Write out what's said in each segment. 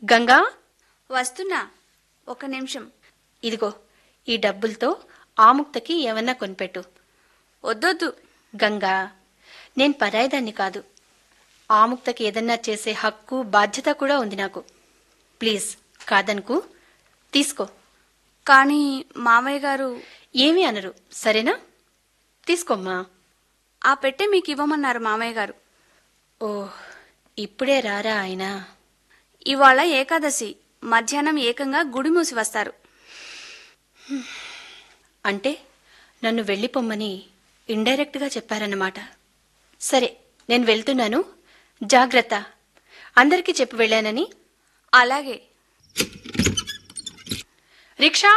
గంగా వస్తున్నా ఒక నిమిషం ఇదిగో ఈ డబ్బులతో ఆముక్తకి ఏమన్నా కొనిపెట్టు వద్దొద్దు గంగా నేను పరాయిదాన్ని కాదు ఆముక్తకి ఏదన్నా చేసే హక్కు బాధ్యత కూడా ఉంది నాకు ప్లీజ్ కాదనుకు తీసుకో కానీ మామయ్య గారు ఏమీ అనరు సరేనా తీసుకోమ్మా ఆ పెట్టె మీకు ఇవ్వమన్నారు మామయ్య గారు ఓ ఇప్పుడే రారా ఆయన ఇవాళ ఏకాదశి మధ్యాహ్నం ఏకంగా గుడి మూసి వస్తారు అంటే నన్ను వెళ్ళిపోమ్మని ఇండైరెక్ట్గా చెప్పారన్నమాట సరే నేను వెళ్తున్నాను జాగ్రత్త అందరికీ చెప్పి వెళ్ళానని అలాగే రిక్షా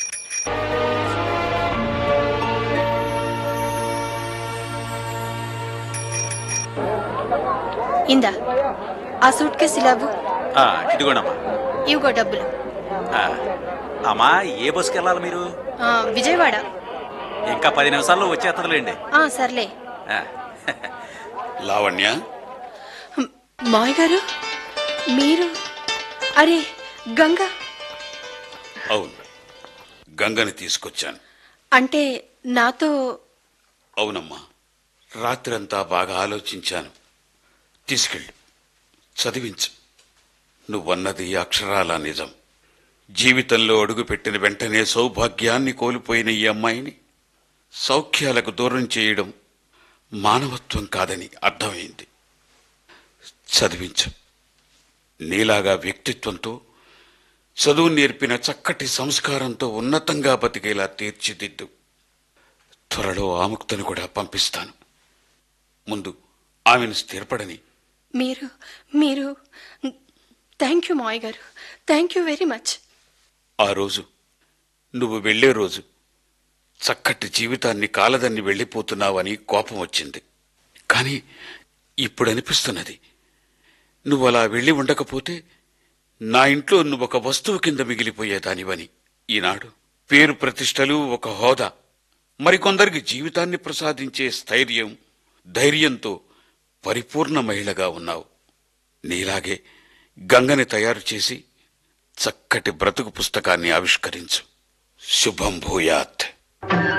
ఇందా ఆ సూట్ కేసు ఇలావు ఆ, ఇదిగోనమ్మా ఇవిగో డబ్బులు ఆ, అమ్మా ఏ బస్సుకి వెళ్ళాలి మీరు ఆ, విజయవాడ ఇంకా పది నిమిషాల్లో వచ్చేస్తుందిలేండి ఆ, సర్లే ఆ, లావణ్య హ్మ్, మావయ్య గారు మీరు అరే గంగ అవును గంగని తీసుకొచ్చాను అంటే నాతో అవునమ్మా రాత్రంతా బాగా ఆలోచించాను తీసుకెళ్ళు చదివించు నువ్వన్నది అక్షరాల నిజం జీవితంలో అడుగుపెట్టిన వెంటనే సౌభాగ్యాన్ని కోల్పోయిన ఈ అమ్మాయిని సౌఖ్యాలకు దూరం చేయడం మానవత్వం కాదని అర్థమైంది చదివించు నీలాగా వ్యక్తిత్వంతో చదువు నేర్పిన చక్కటి సంస్కారంతో ఉన్నతంగా బతికేలా తీర్చిదిద్దు త్వరలో ఆముక్తను కూడా పంపిస్తాను ముందు ఆమెను స్థిరపడని మీరు మీరు థ్యాంక్ యూ మావయ్య గారు థ్యాంక్ యూ వెరీ మచ్ ఆ రోజు నువ్వు వెళ్లే రోజు చక్కటి జీవితాన్ని కాలదన్ని వెళ్ళిపోతున్నావని కోపం వచ్చింది కానీ ఇప్పుడు అనిపిస్తున్నది నువ్వు అలా వెళ్ళి ఉండకపోతే నా ఇంట్లో నువ్వు ఒక వస్తువు కింద మిగిలిపోయేదానివని ఈనాడు పేరు ప్రతిష్టలు ఒక హోదా మరికొందరికి జీవితాన్ని ప్రసాదించే స్థైర్యం ధైర్యంతో పరిపూర్ణ మహిళగా ఉన్నావు నీలాగే గంగని తయారు చేసి చక్కటి బ్రతుకు పుస్తకాన్ని ఆవిష్కరించు శుభం భూయాత్